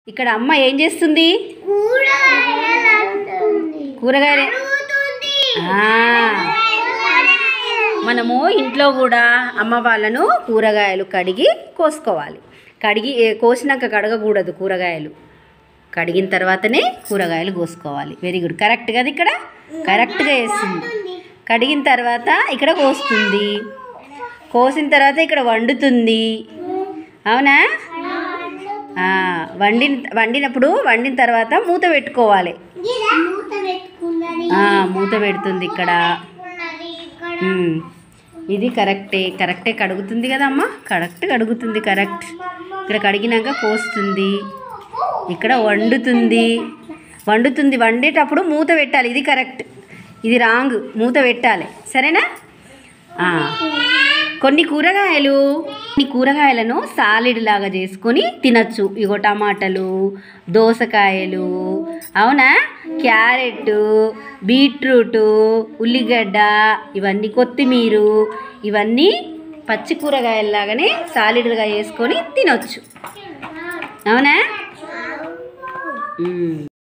ఇక్కడ అమ్మ ఏం చేస్తుంది కూరగాయలు ఆ, మనము ఇంట్లో కూడా అమ్మ వాళ్ళను కూరగాయలు కడిగి కోసుకోవాలి కడిగి ఏ- కోసినాక కడగకూడదు కూరగాయలు కడిగిన తర్వాతనే కూరగాయలు కోసుకోవాలి వెరీ గుడ్ కరెక్ట్ కదా ఇక్కడ కరెక్ట్గా వేస్తుంది కడిగిన తర్వాత ఇక్కడ కోస్తుంది కోసిన తర్వాత ఇక్కడ వండుతుంది అవునా ఆ, వండిన వండినప్పుడు వండిన తర్వాత మూత పెట్టుకోవాలి ఆ, మూత పెడుతుంది ఇక్కడ ఉమ్. ఇది కరెక్టే కరెక్టే కడుగుతుంది కదమ్మా కరెక్ట్ కడుగుతుంది కరెక్ట్ ఇక్కడ కడిగినాక కోస్తుంది ఇక్కడ వండుతుంది వండుతుంది వండేటప్పుడు మూత పెట్టాలి ఇది కరెక్ట్ ఇది రాంగ్ మూత పెట్టాలి సరేనా ఆ. కొన్ని కూరగాయలు ఈ కూరగాయలను సాలిడ్ లాగా చేసుకొని తినచ్చు ఇగో టమాటాలు దోసకాయలు అవునా క్యారెట్ బీట్రూట్ ఉల్లిగడ్డ ఇవన్నీ కొత్తిమీర ఇవన్నీ పచ్చి కూరగాయల్లాగానే సాలిడ్గా చేసుకొని తినొచ్చు అవునా మ్మ్.